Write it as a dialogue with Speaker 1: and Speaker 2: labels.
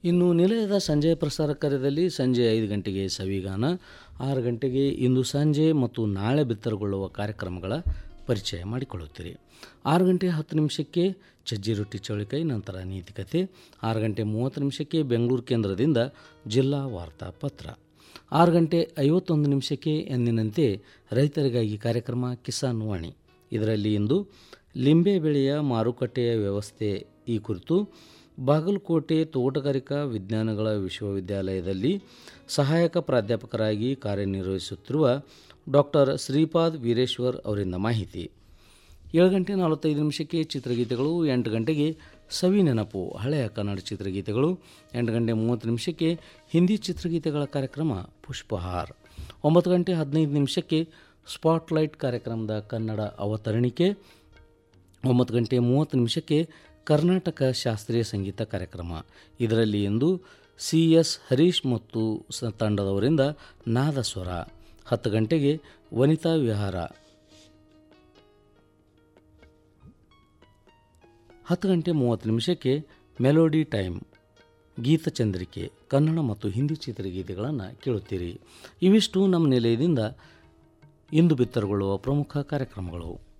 Speaker 1: ಇನ್ನು ನಿಲಯದ ಸಂಜೆ ಪ್ರಸಾರ ಕಾರ್ಯದಲ್ಲಿ ಸಂಜೆ ಐದು ಗಂಟೆಗೆ ಸವಿಗಾನ ಆರು ಗಂಟೆಗೆ ಇಂದು ಸಂಜೆ ಮತ್ತು ನಾಳೆ ಬಿತ್ತರಗೊಳ್ಳುವ ಕಾರ್ಯಕ್ರಮಗಳ ಪರಿಚಯ ಮಾಡಿಕೊಳ್ಳುತ್ತೀರಿ ಆರು ಗಂಟೆ ಹತ್ತು ನಿಮಿಷಕ್ಕೆ ಚಜ್ಜಿ ರೊಟ್ಟಿ ಚೌಳಿಕಾಯಿ ನಂತರ ನೀತಿಕತೆ ಆರು ಗಂಟೆ ಮೂವತ್ತು ನಿಮಿಷಕ್ಕೆ ಬೆಂಗಳೂರು ಕೇಂದ್ರದಿಂದ ಜಿಲ್ಲಾ ವಾರ್ತಾ ಪತ್ರ ಆರು ಗಂಟೆ ಐವತ್ತೊಂದು ನಿಮಿಷಕ್ಕೆ ಎಂದಿನಂತೆ ರೈತರಿಗಾಗಿ ಕಾರ್ಯಕ್ರಮ ಕಿಸಾನ್ ವಾಣಿ ಇದರಲ್ಲಿ ಇಂದು ಲಿಂಬೆ ಬೆಳೆಯ ಮಾರುಕಟ್ಟೆಯ ವ್ಯವಸ್ಥೆ ಈ ಕುರಿತು ಬಾಗಲಕೋಟೆ ತೋಟಗಾರಿಕಾ ವಿಜ್ಞಾನಗಳ ವಿಶ್ವವಿದ್ಯಾಲಯದಲ್ಲಿ ಸಹಾಯಕ ಪ್ರಾಧ್ಯಾಪಕರಾಗಿ ಕಾರ್ಯನಿರ್ವಹಿಸುತ್ತಿರುವ ಡಾಕ್ಟರ್ ಶ್ರೀಪಾದ್ ವೀರೇಶ್ವರ್ ಅವರಿಂದ ಮಾಹಿತಿ ಏಳು ಗಂಟೆ ನಲವತ್ತೈದು ನಿಮಿಷಕ್ಕೆ ಚಿತ್ರಗೀತೆಗಳು ಎಂಟು ಗಂಟೆಗೆ ಸವಿ ನೆನಪು ಹಳೆಯ ಕನ್ನಡ ಚಿತ್ರಗೀತೆಗಳು ಎಂಟು ಗಂಟೆ ಮೂವತ್ತು ನಿಮಿಷಕ್ಕೆ ಹಿಂದಿ ಚಿತ್ರಗೀತೆಗಳ ಕಾರ್ಯಕ್ರಮ ಪುಷ್ಪಹಾರ್ ಒಂಬತ್ತು ಗಂಟೆ ಹದಿನೈದು ನಿಮಿಷಕ್ಕೆ ಸ್ಪಾಟ್ಲೈಟ್ ಕಾರ್ಯಕ್ರಮದ ಕನ್ನಡ ಅವತರಣಿಕೆ ಒಂಬತ್ತು ಗಂಟೆ ಮೂವತ್ತು ನಿಮಿಷಕ್ಕೆ ಕರ್ನಾಟಕ ಶಾಸ್ತ್ರೀಯ ಸಂಗೀತ ಕಾರ್ಯಕ್ರಮ ಇದರಲ್ಲಿ ಇಂದು ಸಿ ಎಸ್ ಹರೀಶ್ ಮತ್ತು ಸ ತಂಡದವರಿಂದ ನಾದಸ್ವರ ಹತ್ತು ಗಂಟೆಗೆ ವನಿತಾ ವಿಹಾರ ಹತ್ತು ಗಂಟೆ ಮೂವತ್ತು ನಿಮಿಷಕ್ಕೆ ಮೆಲೋಡಿ ಟೈಮ್ ಗೀತಚಂದ್ರಿಕೆ ಕನ್ನಡ ಮತ್ತು ಹಿಂದಿ ಚಿತ್ರಗೀತೆಗಳನ್ನು ಕೇಳುತ್ತೀರಿ ಇವಿಷ್ಟು ನಮ್ಮ ನಿಲಯದಿಂದ ಇಂದು ಬಿತ್ತರಗೊಳ್ಳುವ ಪ್ರಮುಖ ಕಾರ್ಯಕ್ರಮಗಳು